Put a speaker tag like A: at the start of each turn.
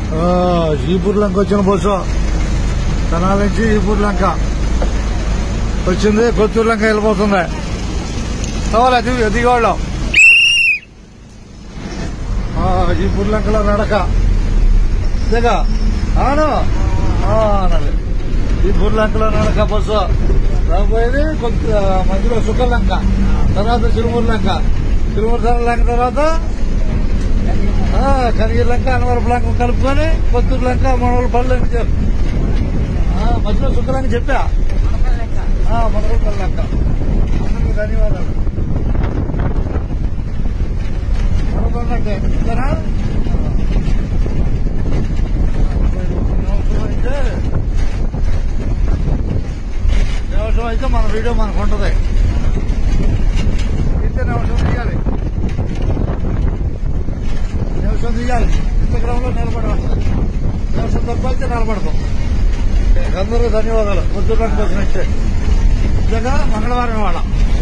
A: ఆ, ఈపూర్ లంక వచ్చిన బస్సు తెనాల నుంచి ఈపూర్ లంక వచ్చింది కొత్తూరు లంక వెళ్ళిపోతుంది కావాలి అది దిగవాళ్ళం ఈపూర్ లంకలో నడక దిగ ఆను ఆ, అనాలి ఈపూర్ లంకలో నడక బస్సు రాబోయేది కొత్త మధ్యలో సుఖలంక తర్వాత చిరుమూరు లంక చిరుమూరు లంక తర్వాత ఆ, కరిగిరి లంక అనవరపు లంక కలుపుకొని కొత్తూరు లంక మనవల పళ్ళు అని చెప్పు ఆ, మధ్యలో శుక్రంగా చెప్పా ఆ, మనవల లంక అందరికీ ధన్యవాదాలు మనవల లంక ఇస్తారా? నిమిషం అయితే నిమిషం అయితే మన వీడియో మనకు ఉంటుంది అయితే నిమిషం తీయాలి నిమిషం తీయాలి ఇన్స్టాగ్రామ్ లో నిలబడాలి నిమిషం తప్ప అయితే నిలబడతాం అందరూ ధన్యవాదాలు పొద్దున్న కోసం ఇచ్చే నిజంగా మంగళవారం వాళ్ళ